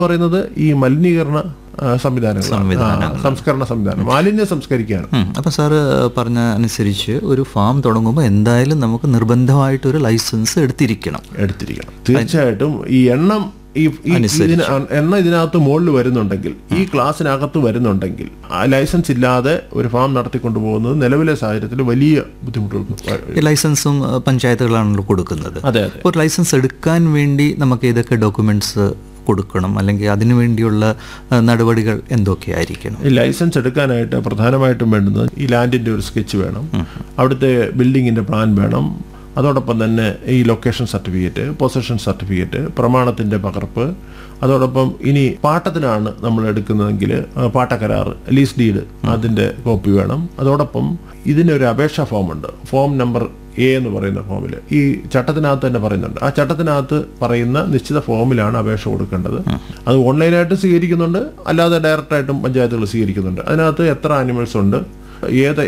പറയുന്നത് ഈ മലിനീകരണ ആ, സംവിധാനങ്ങൾ സംവിധാനങ്ങൾ. സംസ്കരണ സംവിധാനം മാലിന്യം സംസ്കരിക്കുകയാണ് ഉം. അപ്പൊ സാറ് പറഞ്ഞ അനുസരിച്ച് ഒരു ഫാം തുടങ്ങുമ്പോൾ എന്തായാലും നമുക്ക് നിർബന്ധമായിട്ടൊരു ലൈസൻസ് എടുത്തിരിക്കണം എടുത്തിരിക്കണം തീർച്ചയായിട്ടും ഈ എണ്ണം ഈ ഈ ഇതിന് എണ്ണ ഇതിനകത്ത് മുകളിൽ വരുന്നുണ്ടെങ്കിൽ ഈ ക്ലാസ്സിനകത്ത് വരുന്നുണ്ടെങ്കിൽ ആ ലൈസൻസ് ഇല്ലാതെ ഒരു ഫാം നടത്തിക്കൊണ്ടു പോകുന്നത് നിലവിലെ സാഹചര്യത്തിൽ വലിയ ബുദ്ധിമുട്ടുകൾ ഈ ലൈസൻസും ഏഹ്, പഞ്ചായത്തുകളാണല്ലോ കൊടുക്കുന്നത് അതെ അതെ ഒരു ലൈസൻസ് എടുക്കാൻ വേണ്ടി നമുക്ക് ഏതൊക്കെ ഡോക്യുമെന്റ്സ് കൊടുക്കണം അല്ലെങ്കിൽ അതിനു വേണ്ടിയുള്ള ഏഹ്, നടപടികൾ എന്തൊക്കെയായിരിക്കണം ഈ ലൈസൻസ് എടുക്കാനായിട്ട് പ്രധാനമായിട്ടും വേണ്ടുന്നത് ഈ ലാൻഡിന്റെ ഒരു സ്കെച്ച് വേണം അവിടുത്തെ ബിൽഡിങ്ങിന്റെ പ്ലാൻ വേണം അതോടൊപ്പം തന്നെ ഈ ലൊക്കേഷൻ സർട്ടിഫിക്കറ്റ് പൊസഷൻ സർട്ടിഫിക്കറ്റ് പ്രമാണത്തിന്റെ പകർപ്പ് അതോടൊപ്പം ഇനി പാട്ടത്തിനാണ് നമ്മൾ എടുക്കുന്നതെങ്കിൽ ആ, പാട്ടക്കരാർ ലീസ് ഡീഡ് അതിന്റെ കോപ്പി വേണം അതോടൊപ്പം ഇതിനൊരു അപേക്ഷാ ഫോം ഉണ്ട് ഫോം നമ്പർ എ എന്ന് പറയുന്ന ഫോമിൽ ഈ ചട്ടത്തിനകത്ത് തന്നെ പറയുന്നുണ്ട് ആ ചട്ടത്തിനകത്ത് പറയുന്ന നിശ്ചിത ഫോമിലാണ് അപേക്ഷ കൊടുക്കേണ്ടത് അത് ഓൺലൈനായിട്ട് സ്വീകരിക്കുന്നുണ്ട് അല്ലാതെ ഡയറക്റ്റായിട്ടും പഞ്ചായത്തുകൾ സ്വീകരിക്കുന്നുണ്ട് അതിനകത്ത് എത്ര ആനിമൽസ് ഉണ്ട് ഏത്